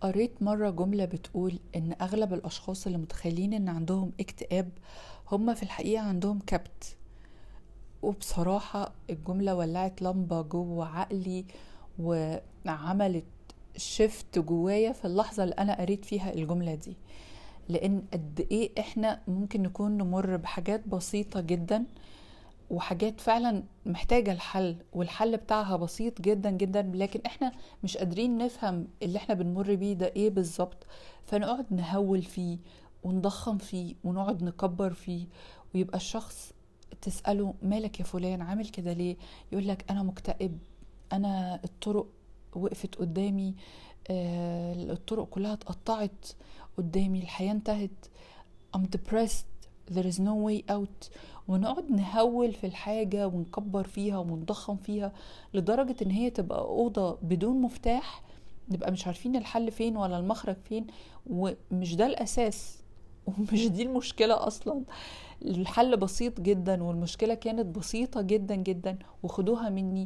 قريت مرة جملة بتقول إن أغلب الأشخاص اللي متخيلين إن عندهم اكتئاب هم في الحقيقة عندهم كبت وبصراحة الجملة ولعت لمبة جوه عقلي وعملت شفت جوايا في اللحظة اللي أنا قريت فيها الجملة دي لأن قد إيه إحنا ممكن نكون نمر بحاجات بسيطة جدا وحاجات فعلا محتاجة الحل والحل بتاعها بسيط جدا جدا لكن احنا مش قادرين نفهم اللي احنا بنمر بيه ده ايه بالظبط فنقعد نهول فيه ونضخم فيه ونقعد نكبر فيه ويبقى الشخص تسأله مالك يا فلان عامل كده ليه يقول لك أنا مكتئب أنا الطرق وقفت قدامي آه الطرق كلها اتقطعت قدامي الحياة انتهت I'm depressed there is no way out ونقعد نهول في الحاجة ونكبر فيها ونضخم فيها لدرجة ان هي تبقى أوضة بدون مفتاح نبقى مش عارفين الحل فين ولا المخرج فين ومش ده الأساس ومش دي المشكلة أصلا الحل بسيط جدا والمشكلة كانت بسيطة جدا جدا وخدوها مني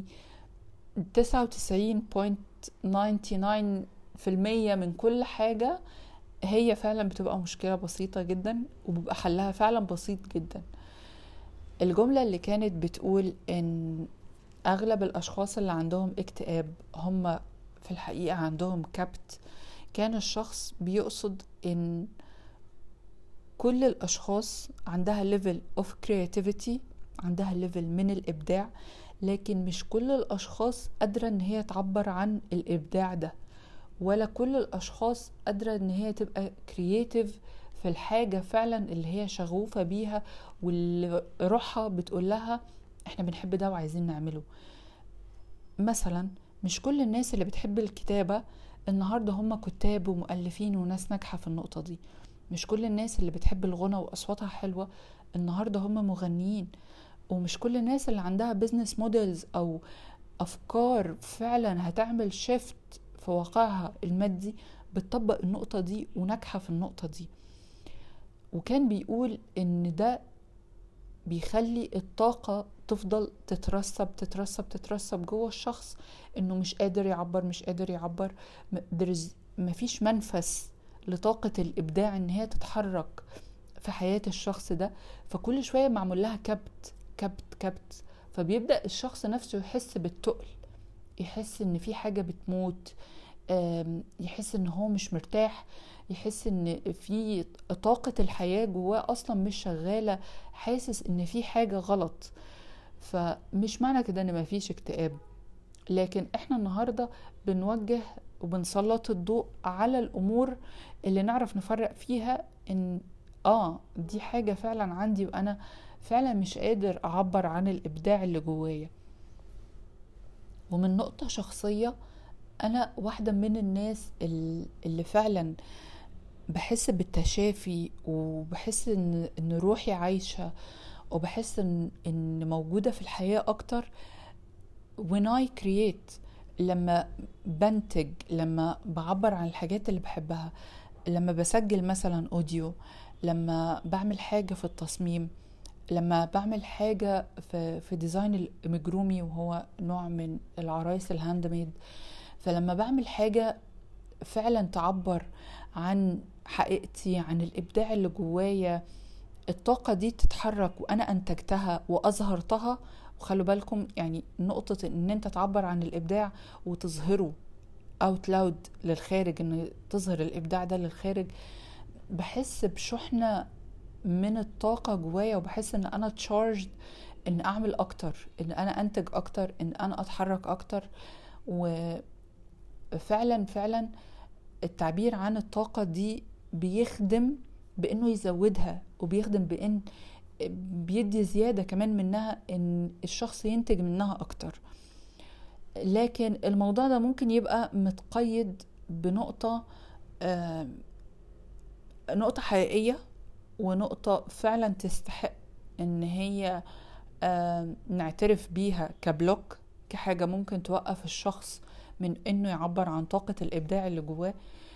99.99% من كل حاجة هي فعلا بتبقى مشكلة بسيطة جدا وبيبقى حلها فعلا بسيط جدا الجملة اللي كانت بتقول ان اغلب الاشخاص اللي عندهم اكتئاب هم في الحقيقة عندهم كبت كان الشخص بيقصد ان كل الاشخاص عندها ليفل اوف creativity عندها ليفل من الابداع لكن مش كل الاشخاص قادرة ان هي تعبر عن الابداع ده ولا كل الاشخاص قادرة ان هي تبقى كرييتيف في الحاجة فعلا اللي هي شغوفة بيها واللي روحها بتقول لها احنا بنحب ده وعايزين نعمله مثلا مش كل الناس اللي بتحب الكتابة النهاردة هم كتاب ومؤلفين وناس ناجحة في النقطة دي مش كل الناس اللي بتحب الغنى وأصواتها حلوة النهاردة هم مغنيين ومش كل الناس اللي عندها بيزنس موديلز أو أفكار فعلا هتعمل شيفت في واقعها المادي بتطبق النقطة دي وناجحة في النقطة دي وكان بيقول ان ده بيخلي الطاقة تفضل تترسب تترسب تترسب جوه الشخص انه مش قادر يعبر مش قادر يعبر مفيش منفس لطاقة الإبداع إن هي تتحرك في حياة الشخص ده فكل شوية معمول لها كبت كبت كبت فبيبدأ الشخص نفسه يحس بالتقل يحس إن في حاجة بتموت يحس إن هو مش مرتاح يحس ان في طاقة الحياة جواه اصلا مش شغالة حاسس ان في حاجة غلط فمش معنى كده ان مفيش اكتئاب لكن احنا النهاردة بنوجه وبنسلط الضوء على الامور اللي نعرف نفرق فيها ان اه دي حاجة فعلا عندي وانا فعلا مش قادر اعبر عن الابداع اللي جوايا ومن نقطة شخصية انا واحدة من الناس اللي فعلا بحس بالتشافي وبحس ان ان روحي عايشه وبحس ان ان موجوده في الحياه اكتر when I create لما بنتج لما بعبر عن الحاجات اللي بحبها لما بسجل مثلا اوديو لما بعمل حاجه في التصميم لما بعمل حاجة في, في ديزاين الامجرومي وهو نوع من العرايس الهاند ميد فلما بعمل حاجة فعلا تعبر عن حقيقتي عن الابداع اللي جوايا الطاقة دي تتحرك وانا انتجتها واظهرتها وخلوا بالكم يعني نقطة ان انت تعبر عن الابداع وتظهره اوت لاود للخارج ان تظهر الابداع ده للخارج بحس بشحنة من الطاقة جوايا وبحس ان انا تشارجد ان اعمل اكتر ان انا انتج اكتر ان انا اتحرك اكتر وفعلا فعلا التعبير عن الطاقة دي بيخدم بانه يزودها وبيخدم بان بيدي زياده كمان منها ان الشخص ينتج منها اكتر لكن الموضوع ده ممكن يبقى متقيد بنقطه آه نقطه حقيقيه ونقطه فعلا تستحق ان هي آه نعترف بيها كبلوك كحاجه ممكن توقف الشخص من انه يعبر عن طاقه الابداع اللي جواه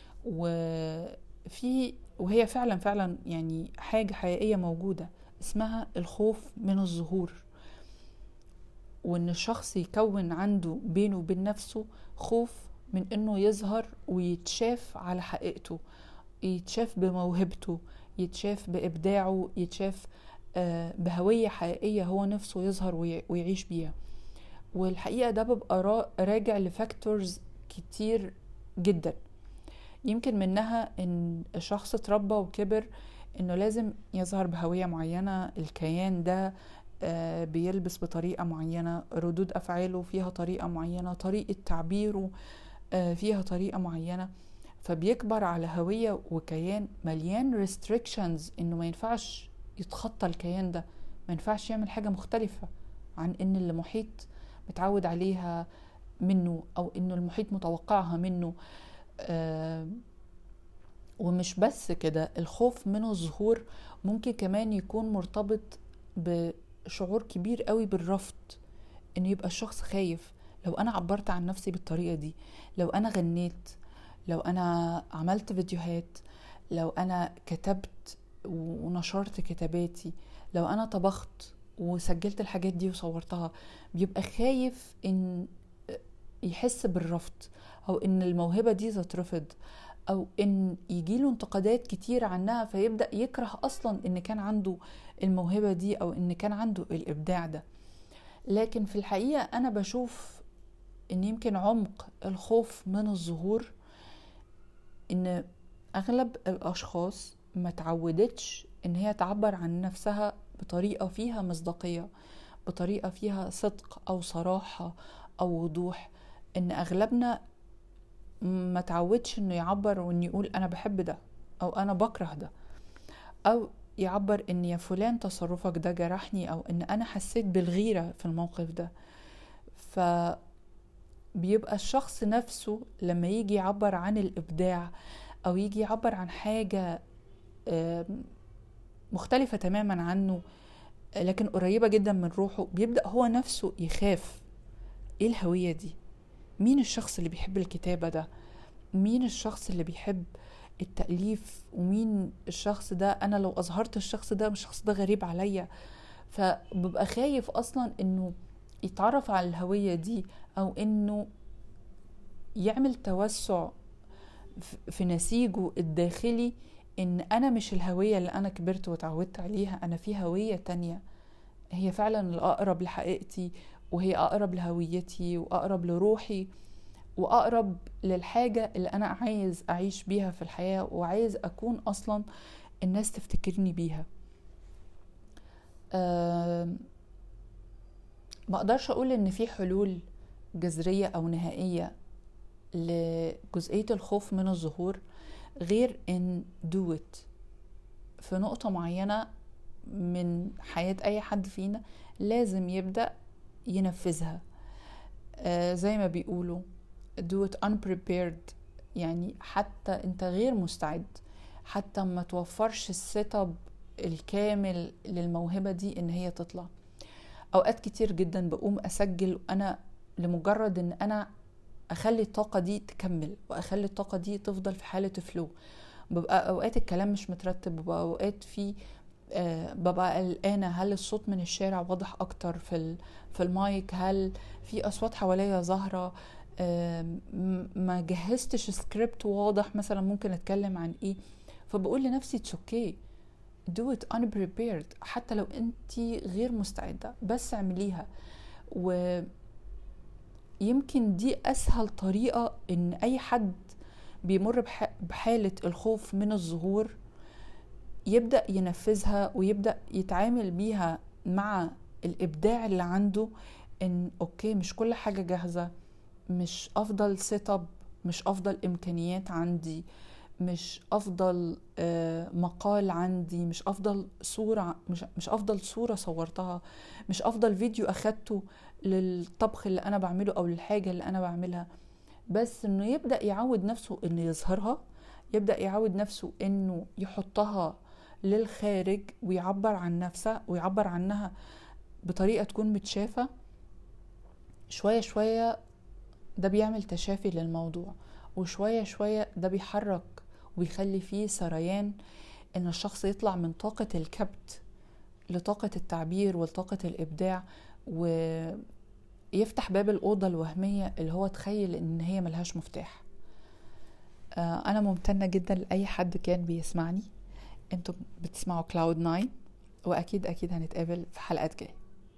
وفي وهي فعلا فعلا يعني حاجة حقيقية موجودة اسمها الخوف من الظهور وان الشخص يكون عنده بينه وبين نفسه خوف من انه يظهر ويتشاف على حقيقته يتشاف بموهبته يتشاف بابداعه يتشاف آه، بهويه حقيقيه هو نفسه يظهر ويعيش بيها والحقيقه ده بيبقى راجع لفاكتورز كتير جدا يمكن منها ان الشخص اتربى وكبر انه لازم يظهر بهويه معينه الكيان ده آه، بيلبس بطريقه معينه ردود افعاله فيها طريقه معينه طريقه تعبيره آه، فيها طريقه معينه فبيكبر على هويه وكيان مليان restrictions انه ما ينفعش يتخطى الكيان ده ما ينفعش يعمل حاجه مختلفه عن ان اللي محيط متعود عليها منه او انه المحيط متوقعها منه آه ومش بس كده الخوف من الظهور ممكن كمان يكون مرتبط بشعور كبير قوي بالرفض انه يبقى الشخص خايف لو انا عبرت عن نفسي بالطريقه دي لو انا غنيت لو انا عملت فيديوهات لو انا كتبت ونشرت كتاباتي لو انا طبخت وسجلت الحاجات دي وصورتها بيبقى خايف ان يحس بالرفض او ان الموهبه دي تترفض او ان يجيله انتقادات كتير عنها فيبدا يكره اصلا ان كان عنده الموهبه دي او ان كان عنده الابداع ده لكن في الحقيقه انا بشوف ان يمكن عمق الخوف من الظهور ان اغلب الاشخاص ما تعودتش ان هي تعبر عن نفسها بطريقه فيها مصداقيه بطريقه فيها صدق او صراحه او وضوح ان اغلبنا ما تعودش انه يعبر وانه يقول انا بحب ده او انا بكره ده او يعبر ان يا فلان تصرفك ده جرحني او ان انا حسيت بالغيرة في الموقف ده ف بيبقى الشخص نفسه لما يجي يعبر عن الابداع او يجي يعبر عن حاجة مختلفة تماما عنه لكن قريبة جدا من روحه بيبدأ هو نفسه يخاف ايه الهوية دي مين الشخص اللي بيحب الكتابة ده مين الشخص اللي بيحب التأليف ومين الشخص ده أنا لو أظهرت الشخص ده الشخص ده غريب عليا فببقى خايف أصلا إنه يتعرف على الهوية دي أو إنه يعمل توسع في نسيجه الداخلي إن أنا مش الهوية اللي أنا كبرت وتعودت عليها أنا في هوية تانية هي فعلا الأقرب لحقيقتي وهي أقرب لهويتي وأقرب لروحي وأقرب للحاجة اللي أنا عايز أعيش بيها في الحياة وعايز أكون أصلا الناس تفتكرني بيها أه ما أقدرش أقول إن في حلول جذرية أو نهائية لجزئية الخوف من الظهور غير إن do it في نقطة معينة من حياة أي حد فينا لازم يبدأ ينفذها آه زي ما بيقولوا do it unprepared يعني حتى انت غير مستعد حتى ما توفرش السيت اب الكامل للموهبة دي ان هي تطلع اوقات كتير جدا بقوم اسجل انا لمجرد ان انا اخلي الطاقة دي تكمل واخلي الطاقة دي تفضل في حالة فلو ببقى اوقات الكلام مش مترتب ببقى اوقات في آه ببقى قلقانه هل الصوت من الشارع واضح اكتر في في المايك هل في اصوات حواليا ظاهره آه ما جهزتش سكريبت واضح مثلا ممكن اتكلم عن ايه فبقول لنفسي اتس اوكي دو ات unprepared حتى لو انت غير مستعده بس اعمليها و يمكن دي اسهل طريقه ان اي حد بيمر بحاله الخوف من الظهور يبدأ ينفذها ويبدأ يتعامل بيها مع الإبداع اللي عنده إن أوكي مش كل حاجة جاهزة مش أفضل سيت اب مش أفضل إمكانيات عندي مش أفضل آه، مقال عندي مش أفضل صورة مش, مش أفضل صورة صورتها مش أفضل فيديو أخدته للطبخ اللي أنا بعمله أو للحاجة اللي أنا بعملها بس إنه يبدأ يعود نفسه إنه يظهرها يبدأ يعود نفسه إنه يحطها للخارج ويعبر عن نفسه ويعبر عنها بطريقة تكون متشافة شوية شوية ده بيعمل تشافي للموضوع وشوية شوية ده بيحرك ويخلي فيه سريان ان الشخص يطلع من طاقة الكبت لطاقة التعبير ولطاقة الإبداع و... يفتح باب الأوضة الوهمية اللي هو تخيل إن هي ملهاش مفتاح آه، أنا ممتنة جدا لأي حد كان بيسمعني انتوا بتسمعوا كلاود ناين وأكيد أكيد هنتقابل في حلقات جاية